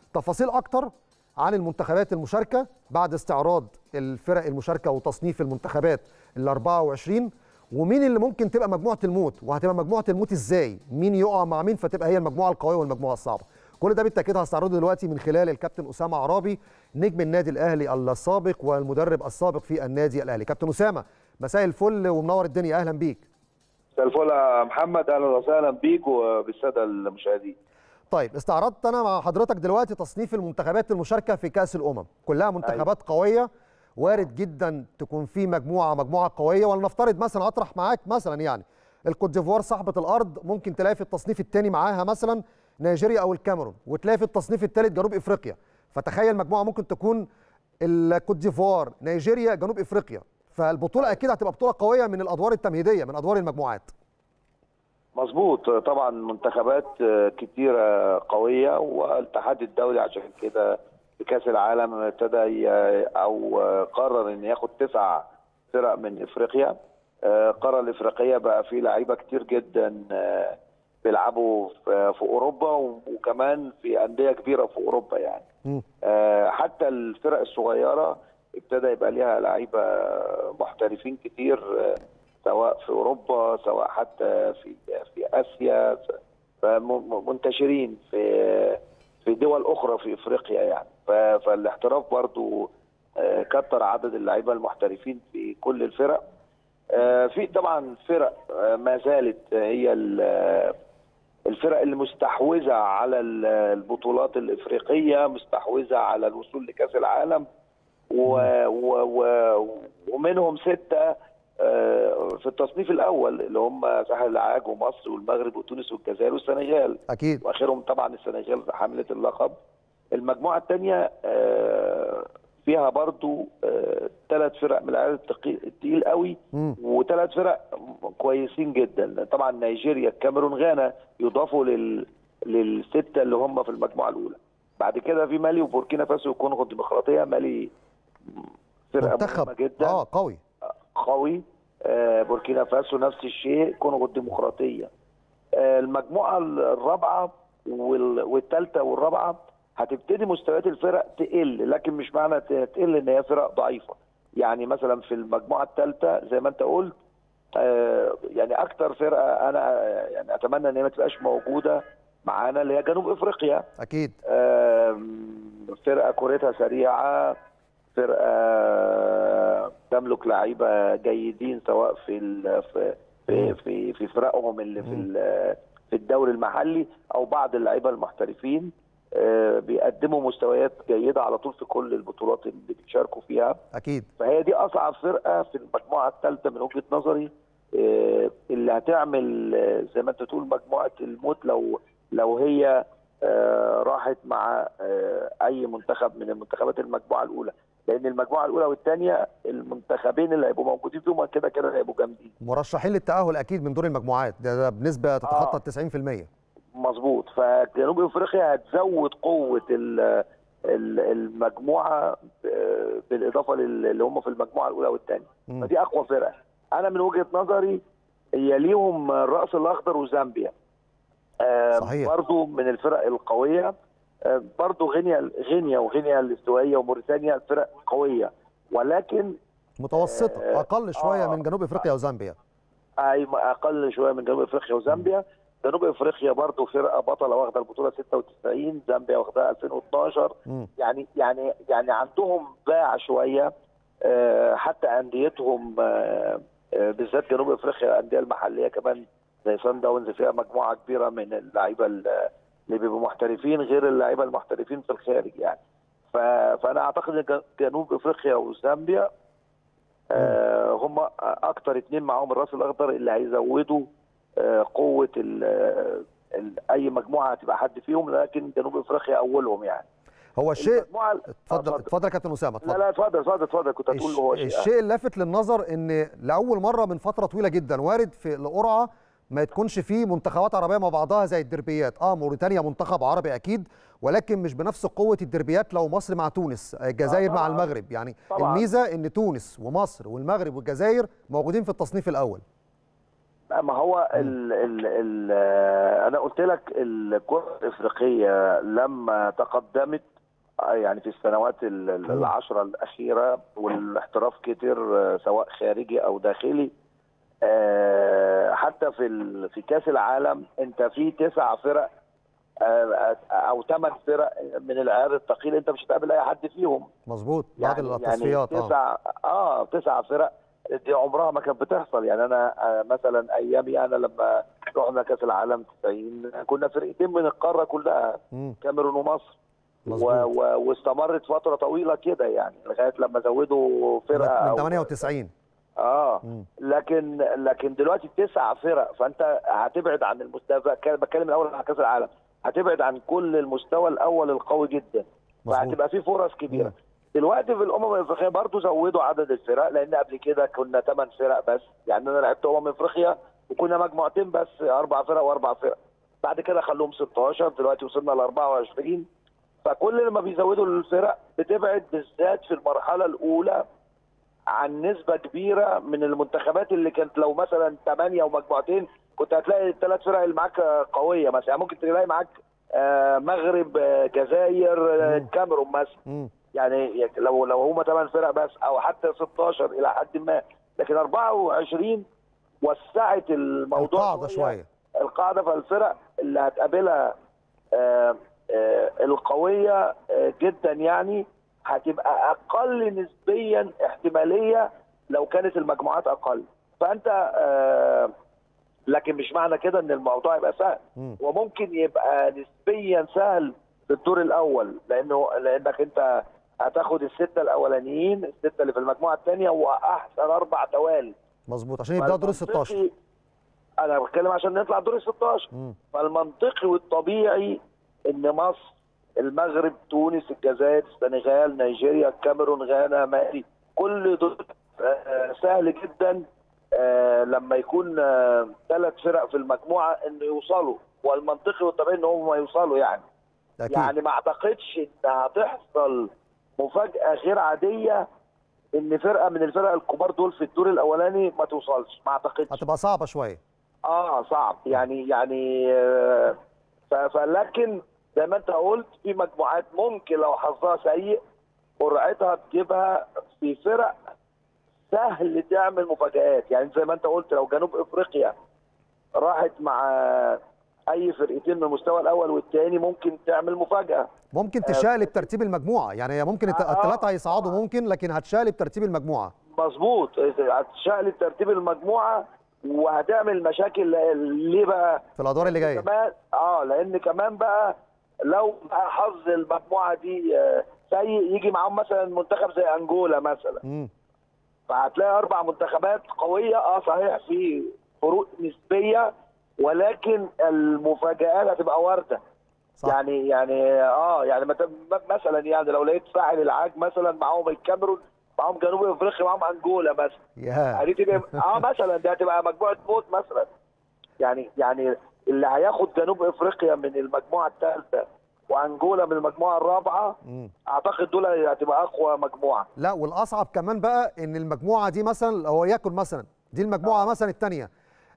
تفاصيل اكتر عن المنتخبات المشاركه بعد استعراض الفرق المشاركه وتصنيف المنتخبات ال 24 ومين اللي ممكن تبقى مجموعه الموت وهتبقى مجموعه الموت ازاي مين يقع مع مين فتبقى هي المجموعه القويه والمجموعه الصعبه كل ده بالتاكيد هستعرضه دلوقتي من خلال الكابتن اسامه عرابي نجم النادي الاهلي السابق والمدرب السابق في النادي الاهلي كابتن اسامه مساء الفل ومنور الدنيا اهلا بيك مساء الفل يا محمد اهلا وسهلا بيك وبالساده المشاهدين طيب استعرضت انا مع حضرتك دلوقتي تصنيف المنتخبات المشاركه في كاس الامم كلها منتخبات قويه وارد جدا تكون في مجموعه مجموعه قويه ولنفترض مثلا اطرح معاك مثلا يعني الكوت ديفوار صاحبه الارض ممكن تلاقي في التصنيف الثاني معاها مثلا نيجيريا او الكاميرون وتلاقي في التصنيف الثالث جنوب افريقيا فتخيل مجموعه ممكن تكون الكوت ديفوار نيجيريا جنوب افريقيا فالبطوله اكيد هتبقى بطوله قويه من الادوار التمهيديه من ادوار المجموعات مظبوط طبعا منتخبات كتيرة قوية والاتحاد الدولي عشان كده في كأس العالم ابتدى أو قرر إن ياخد تسع فرق من إفريقيا القارة الإفريقية بقى فيه لعيبة كتير جدا بيلعبوا في أوروبا وكمان في أندية كبيرة في أوروبا يعني حتى الفرق الصغيرة ابتدى يبقى ليها لعيبة محترفين كتير سواء في اوروبا سواء حتى في في اسيا فمنتشرين في في دول اخرى في افريقيا يعني فالاحتراف برضو كتر عدد اللعيبه المحترفين في كل الفرق في طبعا فرق ما زالت هي الفرق اللي مستحوذه على البطولات الافريقيه مستحوذه على الوصول لكاس العالم و و و ومنهم سته في التصنيف الاول اللي هم ساحل العاج ومصر والمغرب وتونس والجزائر والسنغال اكيد واخرهم طبعا السنغال حامله اللقب المجموعه الثانيه فيها برضو ثلاث فرق من العدد الثقيل قوي وثلاث فرق كويسين جدا طبعا نيجيريا الكاميرون غانا يضافوا لل للسته اللي هم في المجموعه الاولى بعد كده في مالي وبوركينا فاسو والكونغو الديمقراطيه مالي فرقه منتخب مهمه جدا اه قوي قوي آه بوركينا فاسو نفس الشيء كونغو الديمقراطيه آه المجموعه الرابعه والثالثه والرابعه هتبتدي مستويات الفرق تقل لكن مش معنى تقل ان هي فرق ضعيفه يعني مثلا في المجموعه الثالثه زي ما انت قلت آه يعني اكتر فرقه انا يعني اتمنى ان هي ما تبقاش موجوده معانا اللي هي جنوب افريقيا اكيد فرقه كورتها سريعه فرقه تملك لعيبه جيدين سواء في في في في, في فرقهم اللي في في الدوري المحلي او بعض اللعيبه المحترفين بيقدموا مستويات جيده على طول في كل البطولات اللي بيشاركوا فيها اكيد فهي دي اصعب فرقه في المجموعه الثالثه من وجهه نظري اللي هتعمل زي ما انت تقول مجموعه الموت لو لو هي راحت مع اي منتخب من المنتخبات المجموعه الاولى لان المجموعه الاولى والثانيه المنتخبين اللي هيبقوا موجودين فيهم كده كده هيبقوا جامدين مرشحين للتاهل اكيد من دور المجموعات ده, ده بنسبه تتخطى ال 90% مظبوط فجنوب افريقيا هتزود قوه المجموعه بالاضافه اللي هم في المجموعه الاولى والثانيه فدي اقوى فرقه انا من وجهه نظري هي ليهم الراس الاخضر وزامبيا صحيح برضو من الفرق القويه برضو غينيا غينيا وغينيا الاستوائيه وموريتانيا فرق قويه ولكن متوسطه اقل شويه آه من جنوب افريقيا وزامبيا اي اقل شويه من جنوب افريقيا وزامبيا جنوب افريقيا برضو فرقه بطله واخده البطوله 96 زامبيا واخدها 2012 م. يعني يعني يعني عندهم باع شويه حتى انديتهم بالذات جنوب افريقيا الانديه المحليه كمان زي سان داونز فيها مجموعه كبيره من اللعيبه اللي بيبقوا محترفين غير اللعيبه المحترفين في الخارج يعني فانا اعتقد ان جنوب افريقيا وزامبيا آه هم اكتر اتنين معاهم الراس الاخضر اللي هيزودوا آه قوه ال ال اي مجموعه هتبقى حد فيهم لكن جنوب افريقيا اولهم يعني هو الشيء اتفضل اتفضل يا كابتن اسامه لا لا اتفضل اتفضل اتفضل كنت هتقول هو شيء الشيء اللافت للنظر ان لاول مره من فتره طويله جدا وارد في القرعه ما تكونش فيه منتخبات عربيه مع بعضها زي الدربيات اه موريتانيا منتخب عربي اكيد ولكن مش بنفس قوه الدربيات لو مصر مع تونس الجزائر آه مع المغرب يعني طبعا. الميزه ان تونس ومصر والمغرب والجزائر موجودين في التصنيف الاول ما هو ال ال ال انا قلت لك الكره الافريقيه لما تقدمت يعني في السنوات ال- ال- العشره الاخيره والاحتراف كتير سواء خارجي او داخلي آه، حتى في ال- في كاس العالم انت في تسع فرق آه، او ثمان فرق من العيار الثقيل انت مش هتقابل اي حد فيهم مظبوط بعد يعني التصفيات يعني اه تسع اه تسع فرق دي عمرها ما كانت بتحصل يعني انا آه مثلا ايامي انا لما رحنا كاس العالم 90 كنا فرقتين من القاره كلها مم. كاميرون ومصر و مظبوط و واستمرت فتره طويله كده يعني لغايه لما زودوا فرقه من أو- 98 اه مم. لكن لكن دلوقتي تسع فرق فانت هتبعد عن المستوى بتكلم بتكلم الاول عن كاس العالم هتبعد عن كل المستوى الاول القوي جدا مظبوط. فهتبقى في فرص كبيره مم. دلوقتي في الامم الافريقيه برضو زودوا عدد الفرق لان قبل كده كنا ثمان فرق بس يعني انا لعبت امم افريقيا وكنا مجموعتين بس اربع فرق واربع فرق بعد كده خلوهم 16 دلوقتي وصلنا ل 24 فكل لما بيزودوا الفرق بتبعد بالذات في المرحله الاولى عن نسبه كبيره من المنتخبات اللي كانت لو مثلا ثمانيه ومجموعتين كنت هتلاقي الثلاث فرق اللي معاك قويه مثلا يعني ممكن تلاقي معاك آه، مغرب آه، جزائر آه، مم. كاميرون مثلا مم. يعني لو لو هم ثمان فرق بس او حتى 16 الى حد ما لكن 24 وسعت الموضوع القاعده شويه القاعده فالفرق اللي هتقابلها آه، آه، القويه آه، جدا يعني هتبقى اقل نسبيا احتماليه لو كانت المجموعات اقل فانت آه، لكن مش معنى كده ان الموضوع يبقى سهل مم. وممكن يبقى نسبيا سهل في الدور الاول لانه لانك انت هتاخد السته الاولانيين السته اللي في المجموعه الثانيه واحسن اربع توالي مظبوط عشان يبداوا دور ال 16 فالمنطقي- انا بتكلم عشان نطلع دور ال 16 مم. فالمنطقي والطبيعي ان مصر المغرب تونس الجزائر السنغال نيجيريا الكاميرون غانا مالي كل دول آه، سهل جدا آه، لما يكون ثلاث فرق في المجموعه انه يوصلوا والمنطقي والطبيعي ان هم يوصلوا يعني اكيد يعني ما اعتقدش ان هتحصل مفاجاه غير عاديه ان فرقه من الفرق الكبار دول في الدور الاولاني ما توصلش ما اعتقدش هتبقى صعبه شويه اه صعب يعني يعني آه، ف- فلكن زي ما انت قلت في مجموعات ممكن لو حظها سيء قرعتها تجيبها في فرق سهل تعمل مفاجآت يعني زي ما انت قلت لو جنوب افريقيا راحت مع اي فرقتين من المستوى الاول والثاني ممكن تعمل مفاجاه ممكن تشقلب ترتيب المجموعه يعني هي ممكن الت- آه. الثلاثه هيصعدوا ممكن لكن هتشقلب ترتيب المجموعه مظبوط هتشقلب ترتيب المجموعه وهتعمل مشاكل ليه بقى؟ في الادوار اللي جايه كمان اه لان كمان بقى لو بقى حظ المجموعه دي آه، سيء يجي معاهم مثلا منتخب زي انجولا مثلا مم. فهتلاقي اربع منتخبات قويه اه صحيح في فروق نسبيه ولكن المفاجآت هتبقى وارده صح يعني يعني اه يعني مت- مثلا يعني لو لقيت ساحل العاج مثلا معاهم الكاميرون معاهم جنوب افريقيا معاهم انجولا مثلا يا دي تبقى اه مثلا دي هتبقى مجموعه موت مثلا يعني يعني اللي هياخد جنوب افريقيا من المجموعه الثالثه وانجولا من المجموعه الرابعه مم. اعتقد دول هتبقى اقوى مجموعه لا والاصعب كمان بقى ان المجموعه دي مثلا هو ياكل مثلا دي المجموعه مثلا الثانيه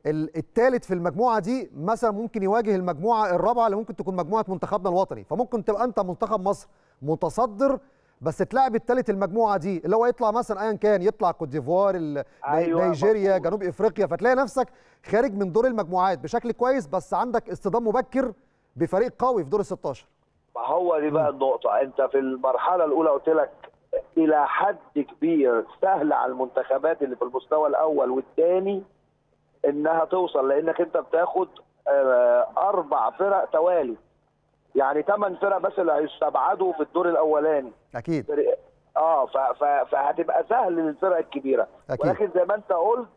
الثالث في المجموعه دي مثلا ممكن يواجه المجموعه الرابعه اللي ممكن تكون مجموعه منتخبنا الوطني فممكن تبقى انت منتخب مصر متصدر بس تلاعب الثالث المجموعه دي اللي هو يطلع مثلا ايا كان يطلع كوت ديفوار ال- أيوة، نيجيريا مظبوط. جنوب افريقيا فتلاقي نفسك خارج من دور المجموعات بشكل كويس بس عندك اصطدام مبكر بفريق قوي في دور ال 16 ما هو دي بقى النقطه انت في المرحله الاولى قلت لك الى حد كبير سهل على المنتخبات اللي في المستوى الاول والثاني انها توصل لانك انت بتاخد آه، اربع فرق توالي يعني ثمان فرق بس اللي هيستبعدوا في الدور الاولاني اكيد فرق- اه ف- ف- فهتبقى سهل للفرق الكبيره أكيد. ولكن زي ما انت قلت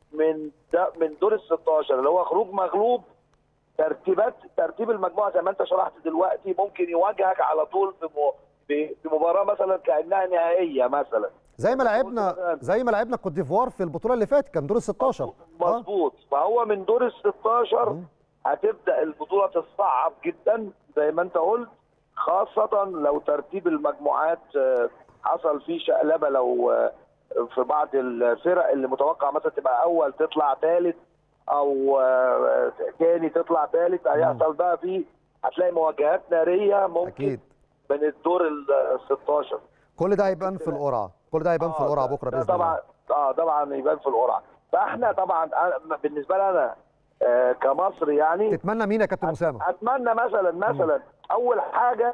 من ده من دور ال 16 اللي هو خروج مغلوب ترتيبات ترتيب المجموعه زي ما انت شرحت دلوقتي ممكن يواجهك على طول في م- في في مباراه مثلا كانها نهائيه مثلا زي ما لعبنا زي ما لعبنا كوت ديفوار في البطوله اللي فاتت كان دور ال 16 آه. مظبوط فهو من دور ال 16 هتبدا البطوله تصعب جدا زي ما انت قلت خاصه لو ترتيب المجموعات آه، حصل فيه شقلبه لو آه، في بعض الفرق اللي متوقع مثلا تبقى اول تطلع ثالث او آه، تاني تطلع ثالث هيحصل بقى في هتلاقي مواجهات ناريه ممكن اكيد من الدور ال 16 كل ده هيبان في القرعه كل ده هيبان في آه، القرعه ده- بكره ده باذن طبعا الله اه طبعا يبان في القرعه فاحنا طبعا أنا- بالنسبه لي انا آه كمصر يعني تتمنى مين يا كابتن اسامه اتمنى مثلا مثلا اول حاجه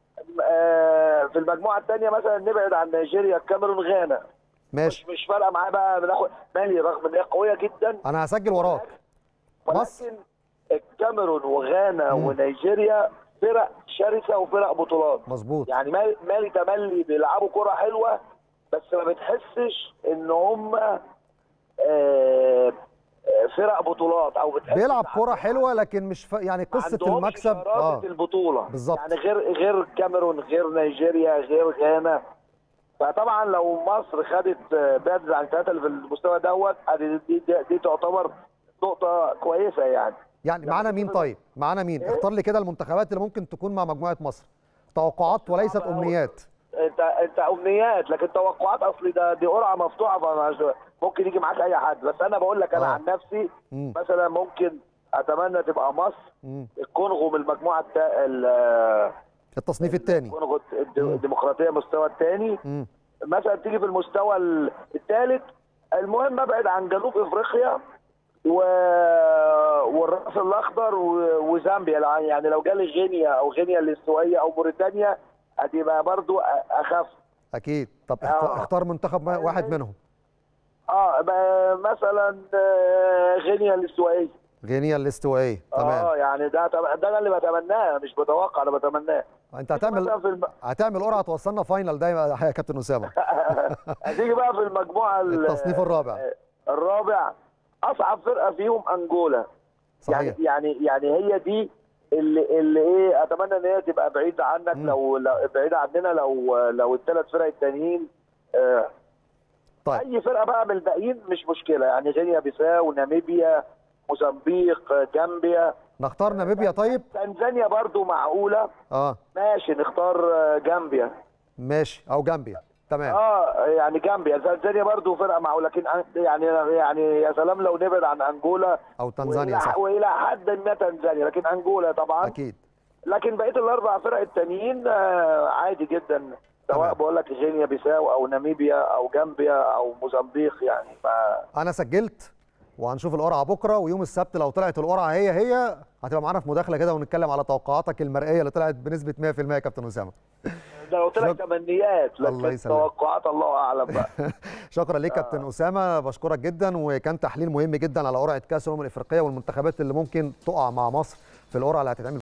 آه في المجموعه الثانيه مثلا نبعد عن نيجيريا الكاميرون غانا ماشي مش مش فارقه معايا بقى بناخد مالي رغم ان هي قويه جدا انا هسجل وراك مصر. ولكن الكاميرون وغانا مم. ونيجيريا فرق شرسه وفرق بطولات مظبوط يعني مالي, مالي تملي بيلعبوا كره حلوه بس ما بتحسش ان هم آه، آه، فرق بطولات او بتحس بيلعب إن كرة حلوة لكن مش ف... يعني ما قصة عندهمش المكسب شراسة اه البطوله بالظبط. يعني غير غير الكاميرون غير نيجيريا غير غانا فطبعا لو مصر خدت آه، بعدت عن ثلاثه اللي في المستوى دوت دي, دي, دي, دي تعتبر نقطه كويسه يعني يعني معانا مين طيب معانا مين اختار لي كده المنتخبات اللي ممكن تكون مع مجموعة مصر توقعات وليست صعب أوي. امنيات انت انت امنيات لكن توقعات اصلي ده دي قرعه مفتوحه فما- ممكن يجي معاك اي حد بس انا بقول لك انا آه. عن نفسي مم. مثلا ممكن اتمنى تبقى مصر مم. الكونغو من المجموعه التا... ال- التصنيف الثاني الكونغو الد- الديمقراطيه المستوى الثاني مم. مثلا تيجي في المستوى الثالث المهم ابعد عن جنوب افريقيا و... والراس الاخضر و... وزامبيا لو- يعني لو جالي غينيا او غينيا الاستوائيه او موريتانيا هتبقى برضو أ- اخف اكيد طب اخت- آه. اختار منتخب واحد منهم اه ب- مثلا آه، غينيا الاستوائيه غينيا الاستوائية تمام اه يعني ده طب- ده انا اللي بتمناه مش بتوقع انا بتمناه انت مثلا هتعمل في الم... هتعمل قرعة توصلنا فاينل ده يا كابتن اسامة هتيجي بقى في المجموعه ال- التصنيف الرابع الرابع اصعب فرقه فيهم انجولا يعني صحيح يعني يعني هي دي اللي اللي ايه اتمنى ان هي تبقى بعيده عنك مم. لو, لو بعيده عننا لو لو الثلاث فرق التانيين آه طيب اي فرقه بقى من الباقيين مش مشكله يعني غينيا بيساو ناميبيا موزمبيق آه، جامبيا نختار ناميبيا طيب تنزانيا برضو معقوله اه ماشي نختار آه، جامبيا ماشي او جامبيا تمام اه يعني جامبيا تنزانيا برضو فرقه معقوله لكن أن- يعني يعني يا سلام لو نبعد عن انجولا او تنزانيا وإلى- صح والى حد ما تنزانيا لكن انجولا طبعا اكيد لكن بقيه الاربع فرق التانيين آه، عادي جدا سواء تمام. بقول لك غينيا بيساو او ناميبيا او جامبيا او موزمبيق يعني ف انا سجلت وهنشوف القرعه بكره ويوم السبت لو طلعت القرعه هي هي هتبقى معانا في مداخله كده ونتكلم على توقعاتك المرئيه اللي طلعت بنسبه 100% يا كابتن اسامه ده لو طلع شك- تمنيات الله لكن يسلمك. توقعات الله اعلم بقى شكرا ليك كابتن اسامه بشكرك جدا وكان تحليل مهم جدا على قرعه كاس الامم الافريقيه والمنتخبات اللي ممكن تقع مع مصر في القرعه اللي هتتعمل